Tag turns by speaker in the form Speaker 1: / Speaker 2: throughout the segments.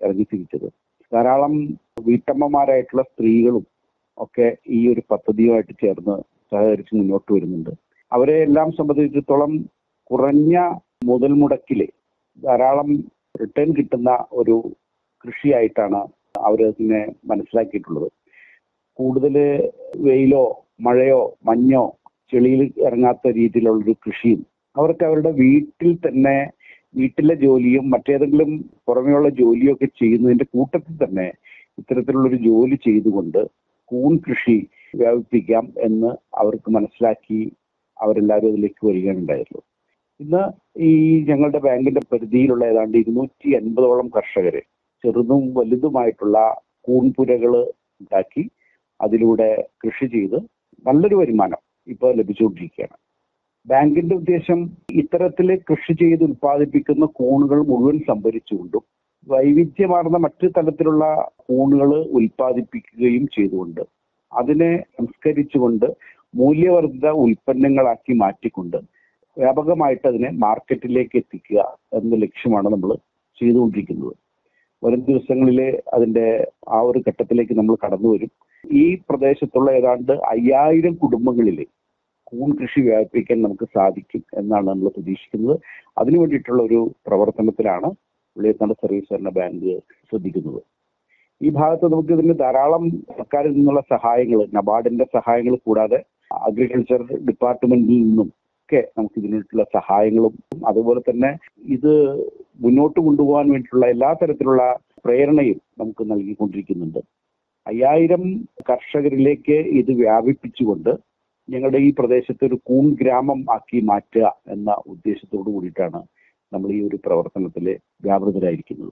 Speaker 1: ഇറങ്ങി തിരിച്ചത് ധാരാളം വീട്ടമ്മമാരായിട്ടുള്ള സ്ത്രീകളും ഒക്കെ ഈ ഒരു പദ്ധതിയുമായിട്ട് ചേർന്ന് സഹകരിച്ച് മുന്നോട്ട് വരുന്നുണ്ട് അവരെ എല്ലാം സംബന്ധിച്ചിടത്തോളം കുറഞ്ഞ മുതൽ മുടക്കില് ധാരാളം റിട്ടേൺ കിട്ടുന്ന ഒരു കൃഷിയായിട്ടാണ് അവരതിനെ മനസ്സിലാക്കിയിട്ടുള്ളത് കൂടുതൽ വെയിലോ മഴയോ മഞ്ഞോ ചെളിയിൽ ഇറങ്ങാത്ത രീതിയിലുള്ളൊരു കൃഷിയും അവർക്ക് അവരുടെ വീട്ടിൽ തന്നെ വീട്ടിലെ ജോലിയും മറ്റേതെങ്കിലും പുറമെയുള്ള ജോലിയും ഒക്കെ ചെയ്യുന്നതിന്റെ കൂട്ടത്തിൽ തന്നെ ഇത്തരത്തിലുള്ളൊരു ജോലി ചെയ്തുകൊണ്ട് കൂൺ കൃഷി വ്യാപിപ്പിക്കാം എന്ന് അവർക്ക് മനസ്സിലാക്കി അവരെല്ലാവരും അതിലേക്ക് വരികയാണുണ്ടായുള്ളൂ ഇന്ന് ഈ ഞങ്ങളുടെ ബാങ്കിന്റെ പരിധിയിലുള്ള ഏതാണ്ട് ഇരുന്നൂറ്റി അൻപതോളം കർഷകര് ചെറുതും വലുതുമായിട്ടുള്ള കൂൺപുരകൾ ഉണ്ടാക്കി അതിലൂടെ കൃഷി ചെയ്ത് നല്ലൊരു വരുമാനം ഇപ്പോൾ ലഭിച്ചുകൊണ്ടിരിക്കുകയാണ് ബാങ്കിന്റെ ഉദ്ദേശം ഇത്തരത്തിൽ കൃഷി ചെയ്ത് ഉൽപ്പാദിപ്പിക്കുന്ന കൂണുകൾ മുഴുവൻ സംഭരിച്ചുകൊണ്ടും വൈവിധ്യമാർന്ന മറ്റു തരത്തിലുള്ള കൂണുകൾ ഉൽപ്പാദിപ്പിക്കുകയും ചെയ്തുകൊണ്ട് അതിനെ സംസ്കരിച്ചുകൊണ്ട് മൂല്യവർദ്ധിത ഉൽപ്പന്നങ്ങളാക്കി മാറ്റിക്കൊണ്ട് വ്യാപകമായിട്ട് അതിനെ മാർക്കറ്റിലേക്ക് എത്തിക്കുക എന്ന ലക്ഷ്യമാണ് നമ്മൾ ചെയ്തുകൊണ്ടിരിക്കുന്നത് വരും ദിവസങ്ങളിൽ അതിന്റെ ആ ഒരു ഘട്ടത്തിലേക്ക് നമ്മൾ കടന്നു വരും ഈ പ്രദേശത്തുള്ള ഏതാണ്ട് അയ്യായിരം കുടുംബങ്ങളിൽ കൂൺ കൃഷി വ്യാപിപ്പിക്കാൻ നമുക്ക് സാധിക്കും എന്നാണ് നമ്മൾ പ്രതീക്ഷിക്കുന്നത് അതിനു വേണ്ടിയിട്ടുള്ള ഒരു പ്രവർത്തനത്തിലാണ് വെള്ളിയത്താണ്ട് സർവീസ് ഭരണ ബാങ്ക് ശ്രദ്ധിക്കുന്നത് ഈ ഭാഗത്ത് നമുക്ക് ഇതിന് ധാരാളം സർക്കാരിൽ നിന്നുള്ള സഹായങ്ങൾ നബാർഡിന്റെ സഹായങ്ങൾ കൂടാതെ അഗ്രികൾച്ചർ ഡിപ്പാർട്ട്മെന്റിൽ നിന്നും ഒക്കെ നമുക്ക് ഇതിനുള്ള സഹായങ്ങളും അതുപോലെ തന്നെ ഇത് മുന്നോട്ട് കൊണ്ടുപോകാൻ വേണ്ടിയിട്ടുള്ള എല്ലാ തരത്തിലുള്ള പ്രേരണയും നമുക്ക് നൽകിക്കൊണ്ടിരിക്കുന്നുണ്ട് അയ്യായിരം കർഷകരിലേക്ക് ഇത് വ്യാപിപ്പിച്ചുകൊണ്ട് ഞങ്ങളുടെ ഈ പ്രദേശത്തെ ഒരു കൂൺ ഗ്രാമം ആക്കി മാറ്റുക എന്ന ഉദ്ദേശത്തോടു കൂടിയിട്ടാണ് നമ്മൾ ഈ ഒരു പ്രവർത്തനത്തിൽ വ്യാപൃതരായിരിക്കുന്നത്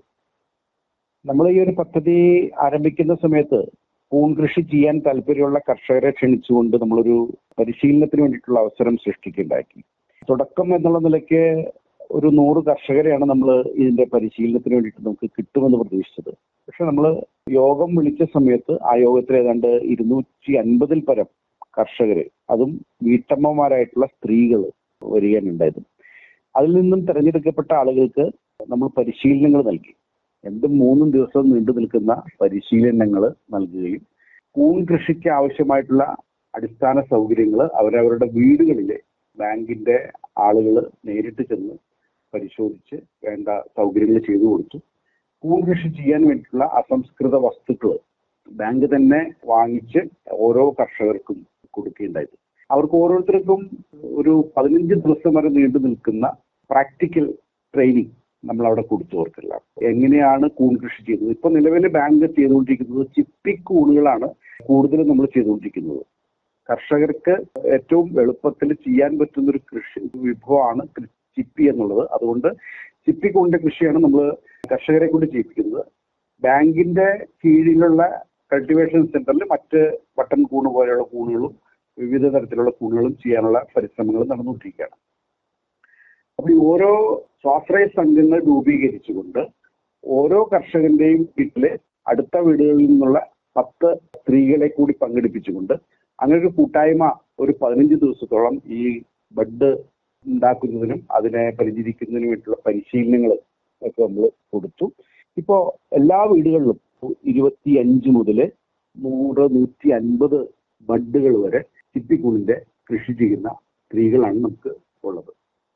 Speaker 1: നമ്മൾ ഈ ഒരു പദ്ധതി ആരംഭിക്കുന്ന സമയത്ത് കൂൺ കൃഷി ചെയ്യാൻ താല്പര്യമുള്ള കർഷകരെ ക്ഷണിച്ചുകൊണ്ട് നമ്മളൊരു പരിശീലനത്തിന് വേണ്ടിയിട്ടുള്ള അവസരം സൃഷ്ടിക്കുകയുണ്ടാക്കി തുടക്കം എന്നുള്ള നിലയ്ക്ക് ഒരു നൂറ് കർഷകരെയാണ് നമ്മൾ ഇതിന്റെ പരിശീലനത്തിന് വേണ്ടിയിട്ട് നമുക്ക് കിട്ടുമെന്ന് പ്രതീക്ഷിച്ചത് പക്ഷെ നമ്മൾ യോഗം വിളിച്ച സമയത്ത് ആ യോഗത്തിൽ ഏതാണ്ട് ഇരുന്നൂറ്റി അൻപതിൽ പരം കർഷകര് അതും വീട്ടമ്മമാരായിട്ടുള്ള സ്ത്രീകൾ വരികയാണുണ്ടായത് അതിൽ നിന്നും തെരഞ്ഞെടുക്കപ്പെട്ട ആളുകൾക്ക് നമ്മൾ പരിശീലനങ്ങൾ നൽകി രണ്ടും മൂന്നും ദിവസം നീണ്ടു നിൽക്കുന്ന പരിശീലനങ്ങൾ നൽകുകയും കൂൺ കൃഷിക്ക് ആവശ്യമായിട്ടുള്ള അടിസ്ഥാന സൗകര്യങ്ങൾ അവരവരുടെ വീടുകളിലെ ബാങ്കിന്റെ ആളുകൾ നേരിട്ട് ചെന്ന് പരിശോധിച്ച് വേണ്ട സൗകര്യങ്ങൾ ചെയ്തു കൊടുത്തു കൂൺ കൃഷി ചെയ്യാൻ വേണ്ടിയിട്ടുള്ള അസംസ്കൃത വസ്തുക്കൾ ബാങ്ക് തന്നെ വാങ്ങിച്ച് ഓരോ കർഷകർക്കും കൊടുക്കുകയുണ്ടായത് അവർക്ക് ഓരോരുത്തർക്കും ഒരു പതിനഞ്ച് ദിവസം വരെ നീണ്ടു നിൽക്കുന്ന പ്രാക്ടിക്കൽ ട്രെയിനിങ് നമ്മൾ അവിടെ കൊടുത്തു അവർക്കല്ല എങ്ങനെയാണ് കൂൺ കൃഷി ചെയ്യുന്നത് ഇപ്പൊ നിലവിൽ ബാങ്ക് ചെയ്തുകൊണ്ടിരിക്കുന്നത് ചിപ്പി കൂണുകളാണ് കൂടുതലും നമ്മൾ ചെയ്തുകൊണ്ടിരിക്കുന്നത് കർഷകർക്ക് ഏറ്റവും എളുപ്പത്തിൽ ചെയ്യാൻ പറ്റുന്ന ഒരു കൃഷി വിഭവമാണ് ചിപ്പി എന്നുള്ളത് അതുകൊണ്ട് ചിപ്പി കൂണിന്റെ കൃഷിയാണ് നമ്മൾ കർഷകരെ കൊണ്ട് ചെയ്യിപ്പിക്കുന്നത് ബാങ്കിന്റെ കീഴിലുള്ള കൾട്ടിവേഷൻ സെന്ററിൽ മറ്റ് ബട്ടൺ കൂണ് പോലെയുള്ള കൂണുകളും വിവിധ തരത്തിലുള്ള കൂണുകളും ചെയ്യാനുള്ള പരിശ്രമങ്ങൾ നടന്നുകൊണ്ടിരിക്കുകയാണ് അപ്പൊ ഈ ഓരോ സ്വാശ്രയ സംഘങ്ങൾ രൂപീകരിച്ചുകൊണ്ട് ഓരോ കർഷകന്റെയും വീട്ടില് അടുത്ത വീടുകളിൽ നിന്നുള്ള പത്ത് സ്ത്രീകളെ കൂടി പങ്കെടുപ്പിച്ചുകൊണ്ട് അങ്ങനെ ഒരു കൂട്ടായ്മ ഒരു പതിനഞ്ച് ദിവസത്തോളം ഈ ബഡ് ഉണ്ടാക്കുന്നതിനും അതിനെ പരിചരിക്കുന്നതിനും വേണ്ടിയുള്ള പരിശീലനങ്ങൾ ഒക്കെ നമ്മൾ കൊടുത്തു ഇപ്പോ എല്ലാ വീടുകളിലും ഇരുപത്തി അഞ്ച് മുതൽ നൂറ് നൂറ്റി അൻപത് ബഡുകൾ വരെ ചിപ്പിക്കൂണിന്റെ കൃഷി ചെയ്യുന്ന സ്ത്രീകളാണ് നമുക്ക് ഉള്ളത്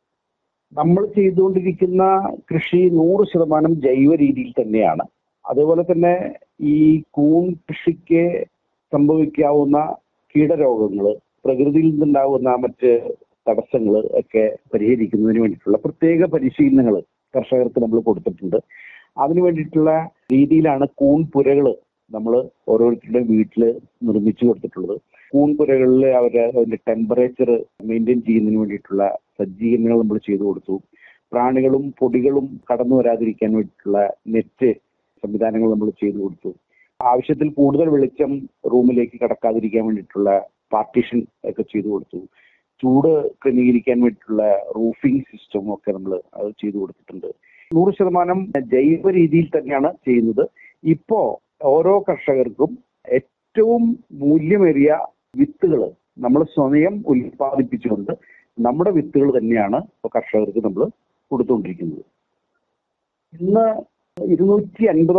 Speaker 1: നമ്മൾ ചെയ്തുകൊണ്ടിരിക്കുന്ന കൃഷി നൂറ് ശതമാനം ജൈവ രീതിയിൽ തന്നെയാണ് അതുപോലെ തന്നെ ഈ കൂൺ കൃഷിക്ക് സംഭവിക്കാവുന്ന കീടരോഗങ്ങൾ പ്രകൃതിയിൽ നിന്നുണ്ടാകുന്ന മറ്റ് തടസ്സങ്ങൾ ഒക്കെ പരിഹരിക്കുന്നതിന് വേണ്ടിയിട്ടുള്ള പ്രത്യേക പരിശീലനങ്ങൾ കർഷകർക്ക് നമ്മൾ കൊടുത്തിട്ടുണ്ട് അതിനു വേണ്ടിയിട്ടുള്ള രീതിയിലാണ് കൂൺ പുരകൾ നമ്മൾ ഓരോരുത്തരുടെ വീട്ടിൽ നിർമ്മിച്ചു കൊടുത്തിട്ടുള്ളത് കൂൺപുരകളിൽ അവര് അതിന്റെ ടെമ്പറേച്ചർ മെയിൻറ്റെയിൻ ചെയ്യുന്നതിന് വേണ്ടിയിട്ടുള്ള സജ്ജീകരണങ്ങൾ നമ്മൾ ചെയ്തു കൊടുത്തു പ്രാണികളും പൊടികളും കടന്നു വരാതിരിക്കാൻ വേണ്ടിയിട്ടുള്ള നെറ്റ് സംവിധാനങ്ങൾ നമ്മൾ ചെയ്തു കൊടുത്തു ആവശ്യത്തിൽ കൂടുതൽ വെളിച്ചം റൂമിലേക്ക് കടക്കാതിരിക്കാൻ വേണ്ടിയിട്ടുള്ള പാർട്ടീഷൻ ഒക്കെ ചെയ്തു കൊടുത്തു ചൂട് ക്രമീകരിക്കാൻ വേണ്ടിയിട്ടുള്ള റൂഫിംഗ് സിസ്റ്റം ഒക്കെ നമ്മൾ അത് ചെയ്തു കൊടുത്തിട്ടുണ്ട് നൂറ് ശതമാനം ജൈവ രീതിയിൽ തന്നെയാണ് ചെയ്യുന്നത് ഇപ്പോ ഓരോ കർഷകർക്കും ഏറ്റവും മൂല്യമേറിയ വിത്തുകൾ നമ്മൾ സ്വയം ഉൽപ്പാദിപ്പിച്ചുകൊണ്ട് നമ്മുടെ വിത്തുകൾ തന്നെയാണ് ഇപ്പോൾ കർഷകർക്ക് നമ്മൾ കൊടുത്തുകൊണ്ടിരിക്കുന്നത് ഇന്ന് ഇരുന്നൂറ്റി അൻപത്